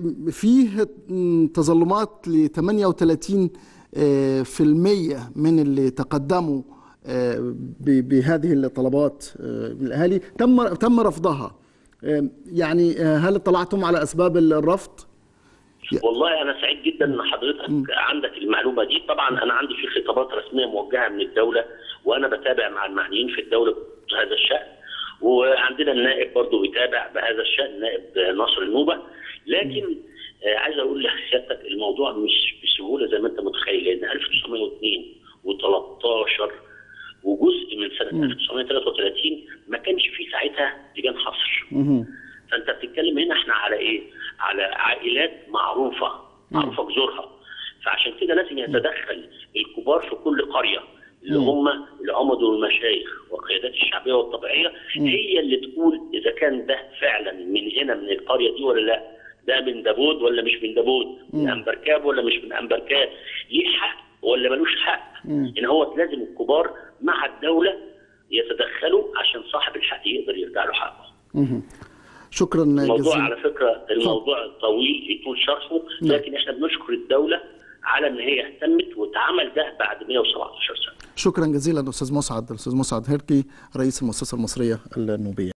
فيه تظلمات ل 38 آه، في المية من اللي تقدموا آه، ب- بهذه الطلبات آه، من الأهالي تم تم رفضها آه، يعني آه، هل اطلعتم على أسباب الرفض؟ والله انا سعيد جدا ان حضرتك عندك المعلومه دي طبعا انا عندي في خطابات رسميه موجهه من الدوله وانا بتابع مع المعنيين في الدوله بهذا الشان وعندنا النائب برضه بيتابع بهذا الشان نائب نصر النوبه لكن آه، عايز اقول لسيادتك الموضوع مش بسهوله زي ما انت متخيل لان 1902 و13 وجزء من سنه 1933 ما كانش فيه ساعتها لجان حصر فانت بتتكلم هنا احنا على ايه؟ على عائلات معروفه معروفه بجذورها فعشان كده لازم يتدخل الكبار في كل قريه اللي هم العمد والمشايخ والقيادات الشعبيه والطبيعيه هي اللي تقول اذا كان ده فعلا من هنا من القريه دي ولا لا ده من داوود ولا مش من داوود من انبركاب ولا مش من انبركاب ليه حق ولا ملوش حق ان هو لازم الكبار مع الدوله يتدخلوا عشان صاحب الحق يقدر يرجع له حقه شكرا الموضوع جزيلا على فكره الموضوع طويل يطول شرحه لكن احنا بنشكر الدوله على ان هي اهتمت واتعمل ده بعد 117 سنه شكرا جزيلا أستاذ مسعد الأستاذ مسعد هركي رئيس المؤسسة المصرية النوبية